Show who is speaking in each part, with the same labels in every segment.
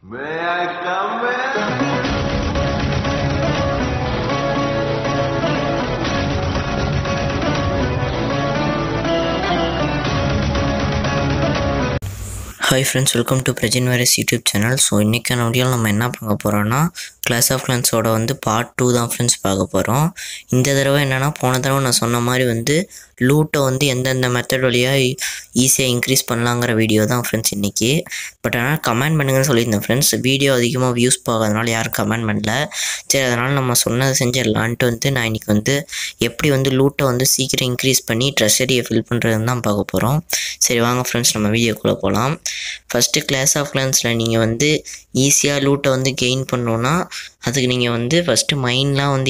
Speaker 1: May I come in?
Speaker 2: Hi friends welcome to Prajin virus YouTube channel so இன்றைக்கான வீடியோவில் நம்ம என்ன பார்க்க போகிறோன்னா கிளாஸ் ஆஃப் கிளான்ஸோட வந்து பார்ட் டூ தான் ஃப்ரெண்ட்ஸ் பார்க்க போகிறோம் இந்த தடவை என்னென்னா போன தடவை நான் சொன்ன மாதிரி வந்து லூட்டை வந்து எந்தெந்த மெத்தட் வழியாக ஈஸியாக இன்க்ரீஸ் பண்ணலாங்கிற வீடியோ தான் ஃப்ரெண்ட்ஸ் இன்றைக்கி பட் ஆனால் கமெண்ட் பண்ணுங்கன்னு சொல்லியிருந்தேன் ஃப்ரெண்ட்ஸ் வீடியோ அதிகமாக வியூஸ் போகாதனால யாரும் கமெண்ட் பண்ணல சரி அதனால் நம்ம சொன்னதை செஞ்சிடலான்ட்டு வந்து நான் இன்றைக்கி வந்து எப்படி வந்து லூட்டை வந்து சீக்கிரம் இன்க்ரீஸ் பண்ணி ட்ரெஷரியை ஃபில் பண்ணுறதுன்னு தான் பார்க்க போகிறோம் சரி வாங்க ஃப்ரெண்ட்ஸ் நம்ம வீடியோக்குள்ளே போகலாம் ஃபஸ்ட்டு கிளாஸ் ஆஃப் கிளான்ஸில் நீங்கள் வந்து ஈஸியாக லூட்டை வந்து கெயின் பண்ணணுன்னா அதுக்கு நீங்கள் வந்து ஃபஸ்ட்டு மைண்ட்லாம் வந்து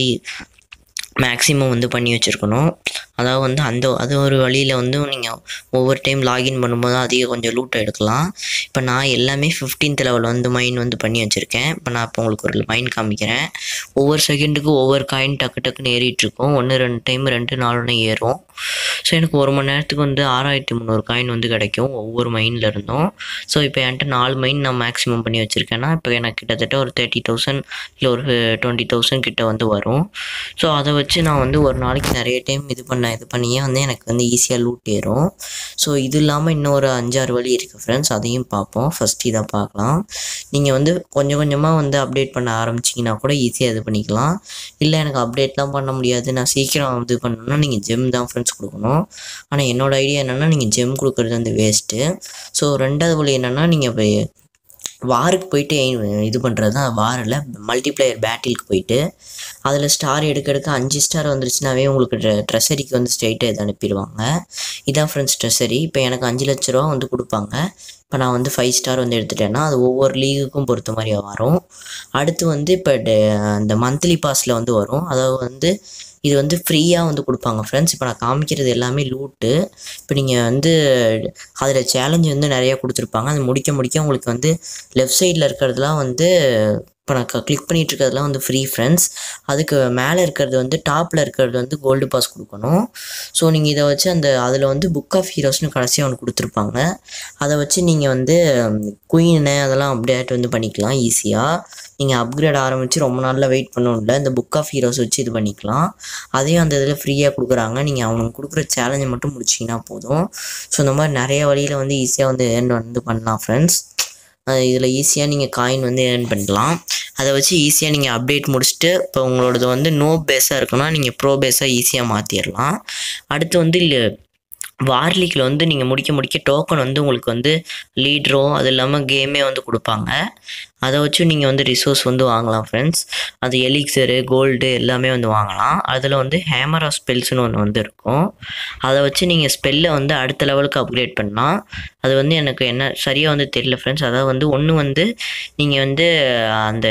Speaker 2: மேக்ஸிமம் வந்து பண்ணி வச்சுருக்கணும் அதாவது வந்து அந்த அது ஒரு வழியில் வந்து நீங்கள் ஒவ்வொரு டைம் லாகின் பண்ணும்போது அதிக கொஞ்சம் லூட்டை எடுக்கலாம் இப்போ நான் எல்லாமே ஃபிஃப்டீன்த் லெவல் வந்து மைன் வந்து பண்ணி வச்சுருக்கேன் இப்போ நான் இப்போ உங்களுக்கு ஒரு மைன் காமிக்கிறேன் ஒவ்வொரு செகண்டுக்கும் ஒவ்வொரு காயின் டக்கு டக்குன்னு ஏறிட்டுருக்கும் ஒன்று ரெண்டு டைம் ரெண்டு நாலுன்னு ஏறும் ஸோ எனக்கு ஒரு மணி நேரத்துக்கு வந்து ஆறாயிரத்தி முந்நூறு காயின் வந்து கிடைக்கும் ஒவ்வொரு மைனில் இருந்தும் ஸோ இப்போ என்கிட்ட நாலு மைன் நான் மேக்ஸிமம் பண்ணி வச்சுருக்கேன்னா இப்போ எனக்கு கிட்டத்தட்ட ஒரு தேர்ட்டி தௌசண்ட் இல்லை ஒரு டுவெண்ட்டி தௌசண்ட் கிட்ட வந்து வரும் ஸோ அதை வச்சு நான் வந்து ஒரு நாளைக்கு நிறைய டைம் இது பண்ண இது பண்ணியே வந்து எனக்கு வந்து ஈஸியாக லூட் ஏறும் ஸோ இது இல்லாமல் இன்னொரு அஞ்சாறு வழி இருக்குது ஃப்ரெண்ட்ஸ் அதையும் பார்ப்போம் ஃபஸ்ட் இதை பார்க்கலாம் நீங்கள் வந்து கொஞ்சம் கொஞ்சமாக வந்து அப்டேட் பண்ண ஆரம்பிச்சிங்கன்னா கூட ஈஸியாக இது பண்ணிக்கலாம் இல்லை எனக்கு அப்டேட்லாம் பண்ண முடியாது நான் சீக்கிரம் இது பண்ணணும்னா நீங்கள் ஜெம் தான் ஃப்ரெண்ட்ஸ் கொடுக்கணும் ஆனால் என்னோடய ஐடியா என்னென்னா நீங்கள் ஜெம் கொடுக்குறது வந்து வேஸ்ட்டு ஸோ ரெண்டாவது வழி என்னென்னா நீங்கள் இப்போ வாருக்கு போயிட்டு aim- இது பண்ணுறது தான் வாரில் மல்டிப்ளேயர் பேட்டிலுக்கு போயிட்டு அதில் ஸ்டார் எடுக்க எடுக்க அஞ்சு ஸ்டார் வந்துருச்சுனாவே உங்களுக்கு ட்ரெ ட்ரெஸரிக்கு வந்து ஸ்ட்ரைட்டாக இது அனுப்பிடுவாங்க இதான் ஃப்ரெண்ட்ஸ் ட்ரெஸரி இப்போ எனக்கு அஞ்சு லட்ச ரூபா வந்து கொடுப்பாங்க இப்போ நான் வந்து ஃபைவ் ஸ்டார் வந்து எடுத்துட்டேன்னா அது ஒவ்வொரு லீகுக்கும் பொறுத்த மாதிரி வரும் அடுத்து வந்து இப்போ இந்த மந்த்லி பாஸில் வந்து வரும் அதாவது வந்து இது வந்து ஃப்ரீயாக வந்து கொடுப்பாங்க ஃப்ரெண்ட்ஸ் இப்போ நான் காமிக்கிறது எல்லாமே லூட்டு இப்போ நீங்கள் வந்து அதில் சேலஞ்சு வந்து நிறையா கொடுத்துருப்பாங்க அது முடிக்க முடிக்க உங்களுக்கு வந்து லெஃப்ட் சைடில் இருக்கிறதுலாம் வந்து இப்போ நான் கிளிக் பண்ணிட்டு இருக்கிறதுலாம் வந்து ஃப்ரீ ஃப்ரெண்ட்ஸ் அதுக்கு மேலே இருக்கிறது வந்து டாப்பில் இருக்கிறது வந்து கோல்டு பாஸ் கொடுக்கணும் ஸோ நீங்கள் இதை வச்சு அந்த அதில் வந்து புக் ஆஃப் ஹீரோஸ்னு கடைசியாக ஒன்று கொடுத்துருப்பாங்க அதை வச்சு நீங்கள் வந்து குயின்னு அதெல்லாம் அப்டேட் வந்து பண்ணிக்கலாம் ஈஸியாக நீங்கள் அப்கிரேட் ஆரம்பித்து ரொம்ப நாளில் வெயிட் பண்ணணும் இல்லை இந்த புக் ஆஃப் ஹீரோஸ் வச்சு இது பண்ணிக்கலாம் அதையும் அந்த இதில் ஃப்ரீயாக கொடுக்குறாங்க நீங்கள் அவனுக்கு கொடுக்குற சேலஞ்சை மட்டும் முடிச்சிங்கன்னா போதும் ஸோ இந்த மாதிரி நிறைய வழியில் வந்து ஈஸியாக வந்து ஏர்ன் வந்து பண்ணலாம் ஃப்ரெண்ட்ஸ் இதில் ஈஸியாக நீங்கள் காயின் வந்து ஏர்ன் பண்ணலாம் அதை வச்சு ஈஸியாக நீங்கள் அப்டேட் முடிச்சுட்டு இப்போ உங்களோடது வந்து நோ பேஸாக இருக்குன்னா நீங்கள் ப்ரோ பேஸாக ஈஸியாக மாற்றிடலாம் அடுத்து வந்து இல்லை வார்லீக்கில் வந்து நீங்கள் முடிக்க முடிக்க டோக்கன் வந்து உங்களுக்கு வந்து லீட்ரோ அது இல்லாமல் கேமே வந்து கொடுப்பாங்க அதை வச்சு நீங்கள் வந்து ரிசோர்ஸ் வந்து வாங்கலாம் ஃப்ரெண்ட்ஸ் அது எலிக்சரு கோல்டு எல்லாமே வந்து வாங்கலாம் அதில் வந்து ஹேமர் ஆஃப் ஸ்பெல்ஸ்னு ஒன்று வந்து இருக்கும் அதை வச்சு நீங்கள் ஸ்பெல்லை வந்து அடுத்த லெவலுக்கு அப்கிரேட் பண்ணலாம் அது வந்து எனக்கு என்ன சரியாக வந்து தெரியல ஃப்ரெண்ட்ஸ் அதாவது வந்து ஒன்று வந்து நீங்கள் வந்து அந்த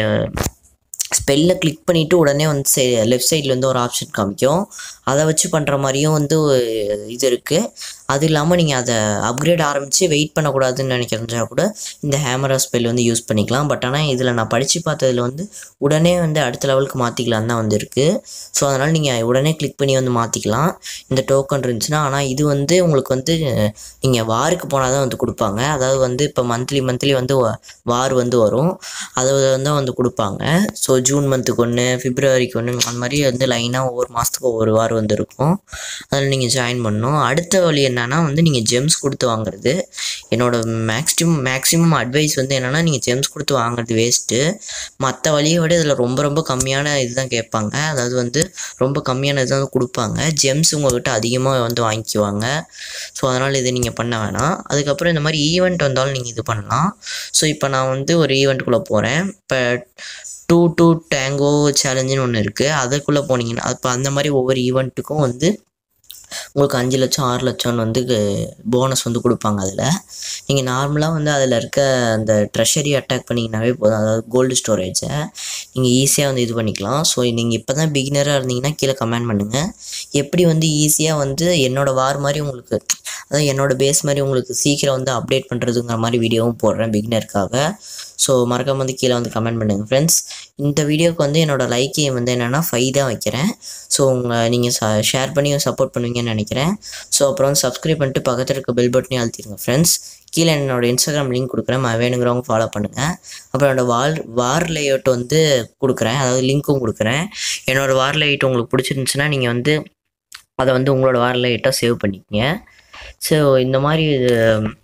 Speaker 2: ஸ்பெல்லை கிளிக் பண்ணிவிட்டு உடனே வந்து சே லெஃப்ட் சைடில் வந்து ஒரு ஆப்ஷன் காமிக்கும் அதை வச்சு பண்ணுற மாதிரியும் வந்து ஒரு இது இருக்குது அது இல்லாமல் நீங்கள் அதை அப்கிரேட் ஆரம்பித்து வெயிட் பண்ணக்கூடாதுன்னு நினைக்கிறதா கூட இந்த ஹேமரா ஸ்பெல் வந்து யூஸ் பண்ணிக்கலாம் பட் ஆனால் இதில் நான் படித்து பார்த்ததுல வந்து உடனே வந்து அடுத்த லெவலுக்கு மாற்றிக்கலாம் தான் வந்து இருக்குது ஸோ அதனால் நீங்கள் உடனே கிளிக் பண்ணி வந்து மாற்றிக்கலாம் இந்த டோக்கன் இருந்துச்சுன்னா ஆனால் இது வந்து உங்களுக்கு வந்து நீங்கள் வாருக்கு போனால் தான் வந்து கொடுப்பாங்க அதாவது வந்து இப்போ மந்த்லி மந்த்லி வந்து வ- வார் வந்து வரும் அதை வந்து வந்து கொடுப்பாங்க ஸோ ஜூன் மந்த்துக்கு ஒன்று பிப்ரவரிக்கு ஒன்று அந்த மாதிரி வந்து லைனாக ஒவ்வொரு மாதத்துக்கு ஒவ்வொரு வார் வந்து இருக்கும் அதில் நீங்கள் ஜாயின் பண்ணணும் அடுத்த வழி என்னன்னா வந்து நீங்கள் ஜெம்ஸ் கொடுத்து வாங்குறது என்னோட மேக்ஸிமம் மேக்ஸிமம் அட்வைஸ் வந்து என்னென்னா நீங்கள் ஜெம்ஸ் கொடுத்து வாங்குறது வேஸ்ட்டு மற்ற வழியை விட இதில் ரொம்ப ரொம்ப கம்மியான இதுதான் கேட்பாங்க அதாவது வந்து ரொம்ப கம்மியான இதுதான் கொடுப்பாங்க ஜெம்ஸ் உங்கள்கிட்ட அதிகமாக வந்து வாங்கிக்குவாங்க ஸோ அதனால் இதை நீங்கள் பண்ண வேணாம் அதுக்கப்புறம் இந்த மாதிரி ஈவெண்ட் வந்தாலும் நீங்கள் இது பண்ணலாம் ஸோ இப்போ நான் வந்து ஒரு ஈவெண்ட்டுக்குள்ளே போகிறேன் இப்போ டூ டூ டேங்கோ சேலஞ்சுன்னு ஒன்று இருக்குது அதுக்குள்ளே போனீங்கன்னா அப்போ அந்த மாதிரி ஒவ்வொரு ஈவெண்ட்டுக்கும் வந்து உங்களுக்கு அஞ்சு லட்சம் ஆறு லட்சம்னு வந்து போனஸ் வந்து கொடுப்பாங்க அதில் நீங்கள் நார்மலாக வந்து அதில் இருக்க அந்த ட்ரெஷரி அட்டாக் பண்ணிங்கனாவே போதும் அதாவது கோல்டு ஸ்டோரேஜை நீங்கள் ஈஸியாக வந்து இது பண்ணிக்கலாம் ஸோ நீங்கள் இப்போ தான் பிகினராக இருந்தீங்கன்னா கீழே கமெண்ட் பண்ணுங்கள் எப்படி வந்து ஈஸியாக வந்து என்னோடய வார் மாதிரி உங்களுக்கு அதாவது என்னோடய பேஸ் மாதிரி உங்களுக்கு சீக்கிரம் வந்து அப்டேட் பண்ணுறதுங்கிற மாதிரி வீடியோவும் போடுறேன் பிகினருக்காக ஸோ மறக்காம வந்து கீழே வந்து கமெண்ட் பண்ணுங்கள் ஃப்ரெண்ட்ஸ் இந்த வீடியோக்கு வந்து என்னோடய லைக் வந்து என்னென்னா ஃபைவ் தான் வைக்கிறேன் ஸோ உங்கள் நீங்கள் ச ஷேர் பண்ணி சப்போர்ட் பண்ணுவீங்கன்னு நினைக்கிறேன் ஸோ அப்புறம் வந்து சப்ஸ்கிரைப் பண்ணிட்டு பக்கத்தில் இருக்க பெல் பட்டனையும் அழுத்திடுங்க ஃப்ரெண்ட்ஸ் கீழே என்னோட இன்ஸ்டாகிராம் லிங்க் கொடுக்குறேன் ம- வேணுங்கிறவங்க ஃபாலோ பண்ணுங்கள் அப்புறம் என்னோட வால் வார் லேஅவுட் வந்து கொடுக்குறேன் அதாவது லிங்க்கும் கொடுக்குறேன் என்னோட வார் லேஅவுட் உங்களுக்கு பிடிச்சிருந்துச்சுன்னா நீங்கள் வந்து அதை வந்து உங்களோட வார் லேஅவுட்டாக சேவ் பண்ணிக்கங்க ஸோ இந்த மாதிரி இது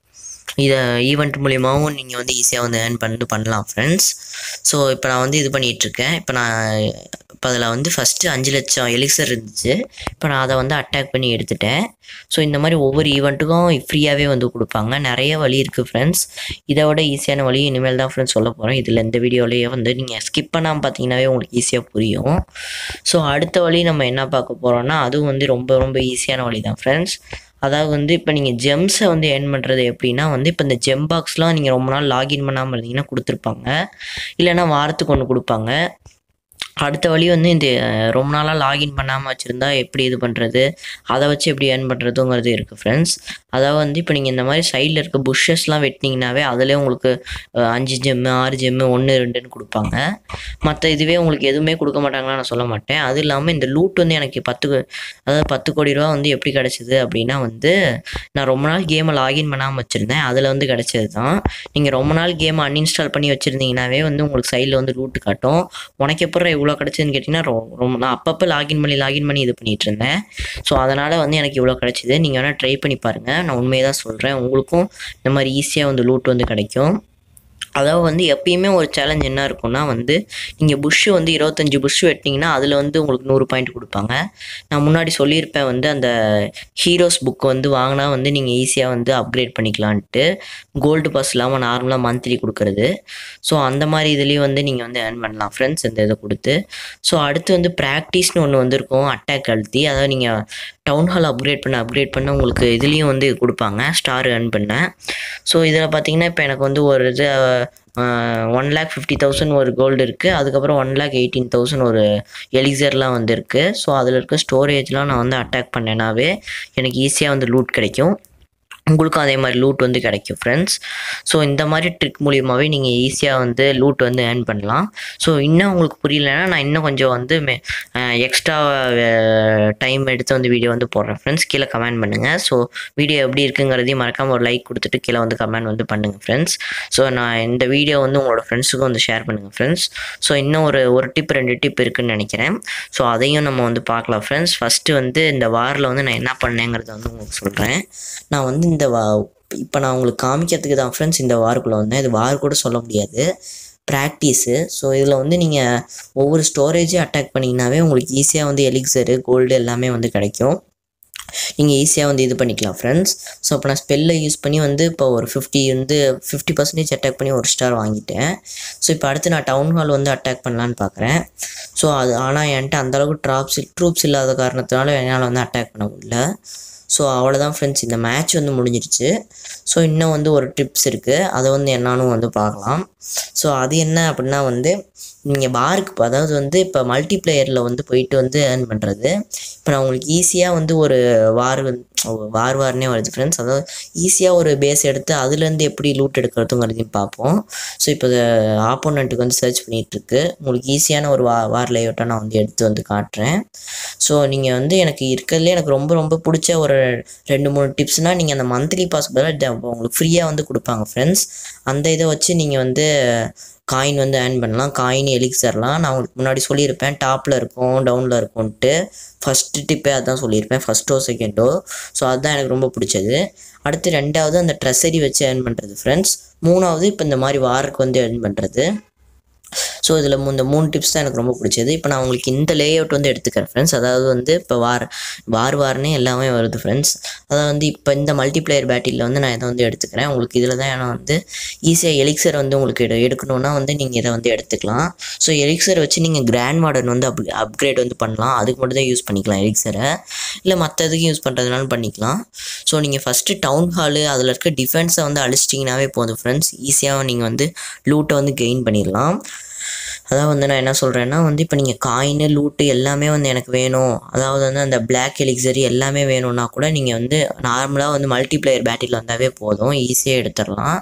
Speaker 2: இதை ஈவெண்ட் மூலியமாகவும் நீங்கள் வந்து ஈஸியாக வந்து ஏர்ன் பண்ணிட்டு பண்ணலாம் ஃப்ரெண்ட்ஸ் ஸோ இப்போ நான் வந்து இது பண்ணிகிட்ருக்கேன் இப்போ நான் இப்போ அதில் வந்து ஃபஸ்ட்டு அஞ்சு லட்சம் எலிக்சர் இருந்துச்சு இப்போ நான் அதை வந்து அட்டாக் பண்ணி எடுத்துட்டேன் ஸோ இந்த மாதிரி ஒவ்வொரு ஈவெண்ட்டுக்கும் ஃப்ரீயாகவே வந்து கொடுப்பாங்க நிறைய வழி இருக்குது ஃப்ரெண்ட்ஸ் இதை விட ஈஸியான வழி இனிமேல் தான் ஃப்ரெண்ட்ஸ் சொல்ல போகிறேன் இதில் இந்த வீடியோலேயே வந்து நீங்கள் ஸ்கிப் பண்ணாமல் பார்த்தீங்கன்னாவே உங்களுக்கு ஈஸியாக புரியும் ஸோ அடுத்த வழி நம்ம என்ன பார்க்க போகிறோம்னா அதுவும் வந்து ரொம்ப ரொம்ப ஈஸியான வழி தான் ஃப்ரெண்ட்ஸ் அதாவது வந்து இப்போ நீங்கள் ஜெம்ஸை வந்து ஏர்ன் பண்ணுறது எப்படின்னா வந்து இப்போ இந்த ஜெம் பாக்ஸ்லாம் நீங்கள் ரொம்ப நாள் லாகின் பண்ணாமல் இருந்தீங்கன்னா கொடுத்துருப்பாங்க இல்லைன்னா வாரத்துக்கு ஒன்று கொடுப்பாங்க அடுத்த வழி வந்து இந்த அஹ், ரொம்ப நாளாக லாகின் பண்ணாமல் வச்சுருந்தா எப்படி இது பண்ணுறது அதை வச்சு எப்படி ஏர்ன் பண்ணுறதுங்கிறது இருக்குது ஃப்ரெண்ட்ஸ் அதாவது வந்து இப்போ நீங்கள் இந்த மாதிரி சைடில் இருக்க புஷ்ஷஸ்லாம் வெட்டினீங்கனாவே அதிலே உங்களுக்கு அஹ், அஞ்சு ஜெம்மு ஆறு ஜெம்மு ஒன்று ரெண்டுன்னு கொடுப்பாங்க மற்ற இதுவே உங்களுக்கு எதுவுமே கொடுக்க மாட்டாங்களா நான் சொல்ல மாட்டேன் அது இல்லாமல் இந்த லூட் வந்து எனக்கு பத்து கோ- அதாவது பத்து கோடி ரூபா வந்து எப்படி கிடச்சிது அப்படின்னா வந்து நான் ரொம்ப நாள் கேமை லாகின் பண்ணாமல் வச்சுருந்தேன் அதில் வந்து கிடச்சது தான் நீங்கள் ரொம்ப நாள் கேமை அன்இன்ஸ்டால் பண்ணி வச்சுருந்தீங்கனாவே வந்து உங்களுக்கு சைடில் வந்து லூட்டு காட்டும் உனக்கு எப்போ இவ்வளோ கிடச்சதுன்னு கேட்டிங்கன்னா ரொ- ரொம்ப நான் அப்பப்போ லாகின் பண்ணி லாகின் பண்ணி இது பண்ணிகிட்டு இருந்தேன் ஸோ அதனால் வந்து எனக்கு இவ்வளோ கிடச்சிது நீங்கள் வேணால் ட்ரை பண்ணி பாருங்கள் நான் உண்மையை தான் சொல்கிறேன் உங்களுக்கும் இந்த மாதிரி ஈஸியாக வந்து லூட் வந்து கிடைக்கும் அதாவது வந்து எப்பயுமே ஒரு சேலஞ்ச் என்ன இருக்கும்னா வந்து நீங்கள் புஷ்ஷு வந்து இருபத்தஞ்சி புஷ் வெட்டினீங்கன்னா அதில் வந்து உங்களுக்கு நூறு பாயிண்ட் கொடுப்பாங்க நான் முன்னாடி சொல்லியிருப்பேன் வந்து அந்த ஹீரோஸ் புக் வந்து வாங்கினா வந்து நீங்கள் ஈஸியாக வந்து அப்கிரேட் பண்ணிக்கலான்ட்டு கோல்டு பாஸ் இல்லாமல் நார்மலாக மந்த்லி கொடுக்குறது ஸோ அந்த மாதிரி இதுலேயும் வந்து நீங்கள் வந்து ஏர்ன் பண்ணலாம் ஃப்ரெண்ட்ஸ் இந்த இதை கொடுத்து ஸோ அடுத்து வந்து ப்ராக்டிஸ்னு ஒன்று வந்திருக்கும் அட்டாக் அழுத்தி அதாவது நீங்கள் டவுன் ஹால் அப்கிரேட் பண்ண அப்கிரேட் பண்ண உங்களுக்கு இதுலேயும் வந்து கொடுப்பாங்க ஸ்டார் ஏர்ன் பண்ண ஸோ இதில் பார்த்தீங்கன்னா இப்போ எனக்கு வந்து ஒரு இது ஒன் லேக் ஃபிஃப்டி தௌசண்ட் ஒரு கோல்டு இருக்குது அதுக்கப்புறம் ஒன் லேக் எயிட்டீன் தௌசண்ட் ஒரு எலிசர்லாம் வந்துருக்கு ஸோ அதில் இருக்க ஸ்டோரேஜ்லாம் நான் வந்து அட்டாக் பண்ணேனாவே எனக்கு ஈஸியாக வந்து லூட் கிடைக்கும் உங்களுக்கும் அதே மாதிரி லூட் வந்து கிடைக்கும் ஃப்ரெண்ட்ஸ் ஸோ இந்த மாதிரி ட்ரிக் மூலியமாகவே நீங்கள் ஈஸியாக வந்து லூட் வந்து ஏர்ன் பண்ணலாம் ஸோ இன்னும் உங்களுக்கு புரியலன்னா நான் இன்னும் கொஞ்சம் வந்து எக்ஸ்ட்ரா டைம் எடுத்து வந்து வீடியோ வந்து போடுறேன் ஃப்ரெண்ட்ஸ் கீழே கமெண்ட் பண்ணுங்கள் ஸோ வீடியோ எப்படி இருக்குங்கிறதையும் மறக்காமல் ஒரு லைக் கொடுத்துட்டு கீழே வந்து கமெண்ட் வந்து பண்ணுங்கள் ஃப்ரெண்ட்ஸ் ஸோ நான் இந்த வீடியோ வந்து உங்களோட ஃப்ரெண்ட்ஸுக்கும் வந்து ஷேர் பண்ணுங்கள் ஃப்ரெண்ட்ஸ் ஸோ இன்னும் ஒரு ஒரு டிப் ரெண்டு டிப் இருக்குன்னு நினைக்கிறேன் ஸோ அதையும் நம்ம வந்து பார்க்கலாம் ஃப்ரெண்ட்ஸ் ஃபஸ்ட்டு வந்து இந்த வாரில் வந்து நான் என்ன பண்ணேங்கிறத வந்து உங்களுக்கு சொல்கிறேன் நான் வந்து இந்த வா இப்போ நான் உங்களுக்கு காமிக்கிறதுக்கு தான் ஃப்ரெண்ட்ஸ் இந்த வாருக்குள்ளே வந்தேன் இது வார் கூட சொல்ல முடியாது ப்ராக்டிஸு ஸோ இதில் வந்து நீங்கள் ஒவ்வொரு ஸ்டோரேஜே அட்டாக் பண்ணிங்கனாவே உங்களுக்கு ஈஸியாக வந்து எலிக்சரு கோல்டு எல்லாமே வந்து கிடைக்கும் நீங்கள் ஈஸியாக வந்து இது பண்ணிக்கலாம் ஃப்ரெண்ட்ஸ் ஸோ இப்போ நான் ஸ்பெல்லை யூஸ் பண்ணி வந்து இப்போ ஒரு ஃபிஃப்டி வந்து ஃபிஃப்டி பர்சன்டேஜ் அட்டாக் பண்ணி ஒரு ஸ்டார் வாங்கிட்டேன் ஸோ இப்போ அடுத்து நான் டவுன் ஹால் வந்து அட்டாக் பண்ணலான்னு பார்க்குறேன் ஸோ அது ஆனால் என்கிட்ட அந்தளவுக்கு ட்ராப்ஸ் ட்ரூப்ஸ் இல்லாத காரணத்தினால என்னால் வந்து அட்டாக் பண்ண முடியல ஸோ அவ்வளோதான் ஃப்ரெண்ட்ஸ் இந்த மேட்ச் வந்து முடிஞ்சிருச்சு ஸோ இன்னும் வந்து ஒரு டிப்ஸ் இருக்குது அதை வந்து என்னான்னு வந்து பார்க்கலாம் ஸோ அது என்ன அப்படின்னா வந்து நீங்கள் பாருக்கு அதாவது வந்து இப்போ மல்டிப்ளேயரில் வந்து போயிட்டு வந்து ஏர்ன் பண்ணுறது இப்போ நான் உங்களுக்கு ஈஸியாக வந்து ஒரு வார் வந்து வார் வார்னே வருது ஃப்ரெண்ட்ஸ் அதாவது ஈஸியாக ஒரு பேஸ் எடுத்து அதுலேருந்து எப்படி லூட் எடுக்கிறதுங்கிறதையும் பார்ப்போம் ஸோ இப்போ ஆப்போனண்ட்டுக்கு வந்து சர்ச் பண்ணிகிட்ருக்கு உங்களுக்கு ஈஸியான ஒரு வா வார் லேஅவுட்டை நான் வந்து எடுத்து வந்து காட்டுறேன் ஸோ நீங்கள் வந்து எனக்கு இருக்கிறதுலே எனக்கு ரொம்ப ரொம்ப பிடிச்ச ஒரு ரெண்டு மூணு டிப்ஸ்னால் நீங்கள் அந்த மந்த்லி பாஸ் பதிலாக உங்களுக்கு ஃப்ரீயாக வந்து கொடுப்பாங்க ஃப்ரெண்ட்ஸ் அந்த இதை வச்சு நீங்கள் வந்து காயின் வந்து ஏர்ன் பண்ணலாம் காயின் எலிக்சர்லாம் நான் உங்களுக்கு முன்னாடி சொல்லியிருப்பேன் டாப்பில் இருக்கும் டவுனில் இருக்கும்ன்ட்டு ஃபஸ்ட்டு டிப்பே அதான் சொல்லியிருப்பேன் ஃபஸ்ட்டோ செகண்டோ ஸோ அதுதான் எனக்கு ரொம்ப பிடிச்சது அடுத்து ரெண்டாவது அந்த ட்ரெஸரி வச்சு ஏர்ன் பண்ணுறது ஃப்ரெண்ட்ஸ் மூணாவது இப்போ இந்த மாதிரி வாருக்கு வந்து ஏர்ன் பண்ணுறது ஸோ இதில் இந்த மூணு டிப்ஸ் தான் எனக்கு ரொம்ப பிடிச்சது இப்போ நான் உங்களுக்கு இந்த லேஅவுட் வந்து எடுத்துக்கிறேன் ஃப்ரெண்ட்ஸ் அதாவது வந்து இப்போ வார் வார் வார்னே எல்லாமே வருது ஃப்ரெண்ட்ஸ் அதாவது வந்து இப்போ இந்த மல்டிப்ளேயர் பேட்டில் வந்து நான் இதை வந்து எடுத்துக்கிறேன் உங்களுக்கு இதில் தான் நான் வந்து ஈஸியாக எலிக்சர் வந்து உங்களுக்கு எடு எடுக்கணுன்னா வந்து நீங்கள் இதை வந்து எடுத்துக்கலாம் ஸோ எலிக்சர் வச்சு நீங்கள் கிராண்ட் மாடர்ன் வந்து அப் அப்கிரேட் வந்து பண்ணலாம் அதுக்கு மட்டும் தான் யூஸ் பண்ணிக்கலாம் எலிக்சரை இல்லை மற்ற இதுக்கு யூஸ் பண்ணுறதுனாலும் பண்ணிக்கலாம் ஸோ நீங்கள் ஃபஸ்ட்டு டவுன் ஹாலு அதில் இருக்க டிஃபென்ஸை வந்து அழிச்சிட்டிங்கனாவே போதும் ஃப்ரெண்ட்ஸ் ஈஸியாக நீங்கள் வந்து லூட்டை வந்து கெயின் பண்ணிடலாம் அதாவது வந்து நான் என்ன சொல்கிறேன்னா வந்து இப்போ நீங்கள் காயின் லூட்டு எல்லாமே வந்து எனக்கு வேணும் அதாவது வந்து அந்த பிளாக் எலிக்சரி எல்லாமே வேணும்னா கூட நீங்கள் வந்து நார்மலாக வந்து மல்டிப்ளேயர் பேட்டில் வந்தாவே போதும் ஈஸியாக எடுத்துடலாம்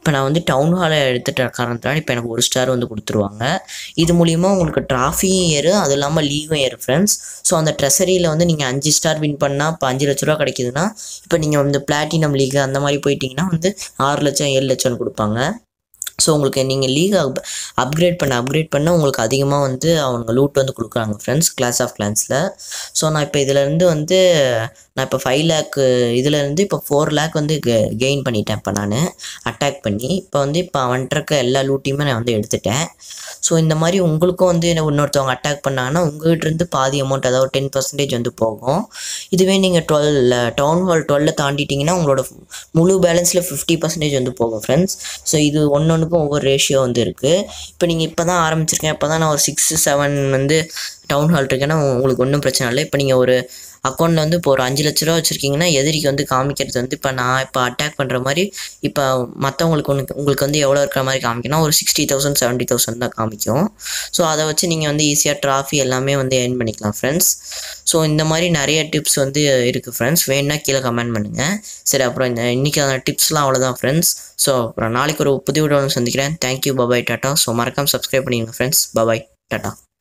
Speaker 2: இப்போ நான் வந்து டவுன் ஹாலை எடுத்துட்ட காரணத்தினால இப்போ எனக்கு ஒரு ஸ்டார் வந்து கொடுத்துருவாங்க இது மூலிமா உங்களுக்கு ட்ராஃபியும் ஏறும் அது இல்லாமல் லீவும் ஏறும் ஃப்ரெண்ட்ஸ் ஸோ அந்த ட்ரெஸரியில் வந்து நீங்கள் அஞ்சு ஸ்டார் வின் பண்ணால் இப்போ அஞ்சு லட்ச ரூபா கிடைக்குதுன்னா இப்போ நீங்கள் வந்து பிளாட்டினம் லீக் அந்த மாதிரி போயிட்டீங்கன்னா வந்து ஆறு லட்சம் ஏழு லட்சம்னு கொடுப்பாங்க ஸோ உங்களுக்கு நீங்கள் லீக் அப் அப்கிரேட் பண்ண அப்கிரேட் பண்ண உங்களுக்கு அதிகமாக வந்து அவங்க லூட் வந்து கொடுக்குறாங்க ஃப்ரெண்ட்ஸ் கிளாஸ் ஆஃப் கிளான்ஸில் ஸோ நான் இப்போ இதிலேருந்து வந்து நான் இப்போ ஃபைவ் லேக்கு இதுலேருந்து இப்போ ஃபோர் லேக் வந்து கெயின் பண்ணிட்டேன் இப்போ நான் அட்டாக் பண்ணி இப்போ வந்து இப்போ அவன்கிட்ட இருக்க எல்லா லூட்டையுமே நான் வந்து எடுத்துட்டேன் ஸோ இந்த மாதிரி உங்களுக்கும் வந்து என்ன இன்னொருத்தவங்க அட்டாக் பண்ணாங்கன்னா உங்கள்கிட்ட இருந்து பாதி அமௌண்ட் அதாவது டென் பர்சன்டேஜ் வந்து போகும் இதுவே நீங்கள் டுவெல் டவுன் ஹால் டுவெல்ல தாண்டிட்டிங்கன்னா உங்களோட முழு பேலன்ஸில் ஃபிஃப்டி பர்சன்டேஜ் வந்து போகும் ஃப்ரெண்ட்ஸ் ஸோ இது ஒன்று ஒன்றுக்கும் ஒவ்வொரு ரேஷியோ வந்து இருக்குது இப்போ நீங்கள் இப்போ தான் ஆரம்பிச்சிருக்கேன் இப்போ தான் நான் ஒரு சிக்ஸ் செவன் வந்து டவுன் ஹால் இருக்கேன்னா உங்களுக்கு ஒன்றும் பிரச்சனை இல்லை இப்போ நீங்கள் ஒரு அக்கௌண்ட்டில் வந்து இப்போ ஒரு அஞ்சு லட்ச ரூபா வச்சுருக்கீங்கன்னா எதிரிக்கு வந்து காமிக்கிறது வந்து இப்போ நான் இப்போ அட்டாக் பண்ணுற மாதிரி இப்போ மற்றவங்களுக்கு ஒன்று உங்களுக்கு வந்து எவ்வளோ இருக்கிற மாதிரி காமிக்கணும் ஒரு சிக்ஸ்டி தௌசண்ட் செவன்ட்டி தௌசண்ட் தான் காமிக்கும் ஸோ அதை வச்சு நீங்கள் வந்து ஈஸியாக ட்ராஃபி எல்லாமே வந்து ஏர்ன் பண்ணிக்கலாம் ஃப்ரெண்ட்ஸ் ஸோ இந்த மாதிரி நிறைய டிப்ஸ் வந்து இருக்குது ஃப்ரெண்ட்ஸ் வேணும்னா கீழே கமெண்ட் பண்ணுங்கள் சரி அப்புறம் இந்த இன்றைக்கான டிப்ஸ்லாம் அவ்வளோதான் ஃப்ரெண்ட்ஸ் ஸோ அப்புறம் நாளைக்கு ஒரு புது வீடியோ சந்திக்கிறேன் தேங்க்யூ பபாய் டாட்டா ஸோ மறக்காம சப்ஸ்கிரைப் பண்ணிடுங்க ஃப்ரெண்ட்ஸ் பபாய் டாட்டா